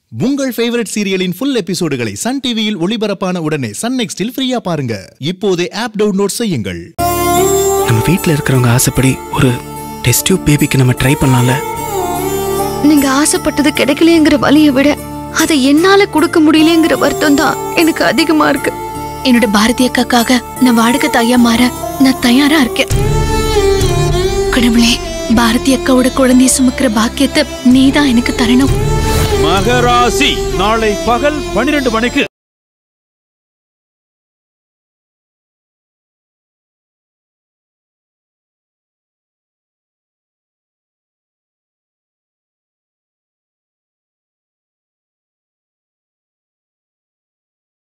உங்கள் ஃபேவரட் சீரியலின் ஃபுல் எபிசோடுகளை சன் டிவியில் ஒளிபரப்பான உடனே சன் நெக்ஸ்டில் ஃப்ரீயா பாருங்க இப்போதே ஆப் டவுன்லோட் செய்யுங்கள் நம்ம வீட்டில் இருக்கிறவங்க ஆசைப்படி ஒரு டெஸ்ட் டியூப் பேபிக்கு நம்ம ட்ரை பண்ணலாம்ல நீங்க ஆசைப்பட்டது கிடைக்கலையேங்கிற வலியை விட அதை என்னால கொடுக்க முடியலங்கிற வருத்தம் தான் எனக்கு அதிகமா இருக்கு என்னோட பாரதி அக்காக்காக நான் வாடகை தாயா மாற நான் தயாரா இருக்கேன் கடவுளே பாரதி அக்காவோட குழந்தைய சுமக்கிற பாக்கியத்தை நீதான் எனக்கு தரணும் மகராசி நாளை பகல் பனிரெண்டு மணிக்கு